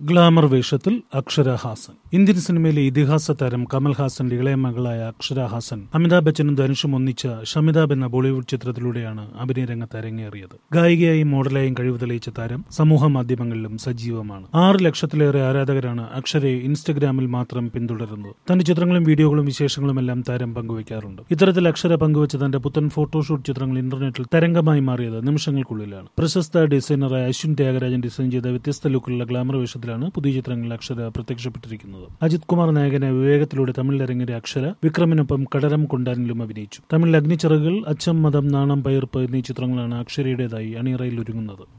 glamour വേഷത്തിൽ അക്ഷര Haasan Indian സിനിമയിലെ ഇതിഹാസ താരം കമൽഹാസന്റെ ഇളയ മകളായ അക്ഷര ഹാസൻ അമിതാഭ് ബച്ചനും ധനുഷും ഒന്നിച്ച ഷമിതാബ് എന്ന ബോളിവുഡ് ചിത്രത്തിലൂടെയാണ് അഭിനയ രംഗത്ത് അരങ്ങേറിയത് ഗായികയായും മോഡലായും കഴിവ് തെളിയിച്ച താരം സമൂഹ മാധ്യമങ്ങളിലും സജീവമാണ് ആറ് ലക്ഷത്തിലേറെ ആരാധകരാണ് അക്ഷരയെ ഇൻസ്റ്റഗ്രാമിൽ മാത്രം പിന്തുടരുന്നത് തന്റെ ചിത്രങ്ങളും വീഡിയോകളും വിശേഷങ്ങളും എല്ലാം താരം പങ്കുവയ്ക്കാറുണ്ട് ഇത്തരത്തിൽ അക്ഷര പങ്കുവച്ച തന്റെ പുത്തൻ ഫോട്ടോഷൂട്ട് ചിത്രങ്ങൾ ഇന്റർനെറ്റിൽ തരംഗമായി മാറിയത് നിമിഷങ്ങൾക്കുള്ളിലാണ് പ്രശസ്ത ഡിസൈനറായ അശ്വിൻ ത്യാഗരാജൻ ഡിസൈൻ ചെയ്ത വ്യത്യസ്ത ലുക്കിലുള്ള ഗ്ലാമർ വേഷത്തിലാണ് പുതിയ ചിത്രങ്ങളിൽ അക്ഷര പ്രത്യക്ഷപ്പെട്ടിരിക്കുന്നത് അജിത് കുമാർ നായകനെ വിവേകത്തിലൂടെ തമിഴിൽ ഇറങ്ങിയ അക്ഷര വിക്രമിനൊപ്പം കടരം കൊണ്ടാനിലും അഭിനയിച്ചു തമിഴിൽ അഗ്നിച്ചിറകുകൾ അച്ചം മതം നാണം പയർപ്പ് എന്നീ ചിത്രങ്ങളാണ് അക്ഷരയുടേതായി അണിയറയിൽ ഒരുങ്ങുന്നത്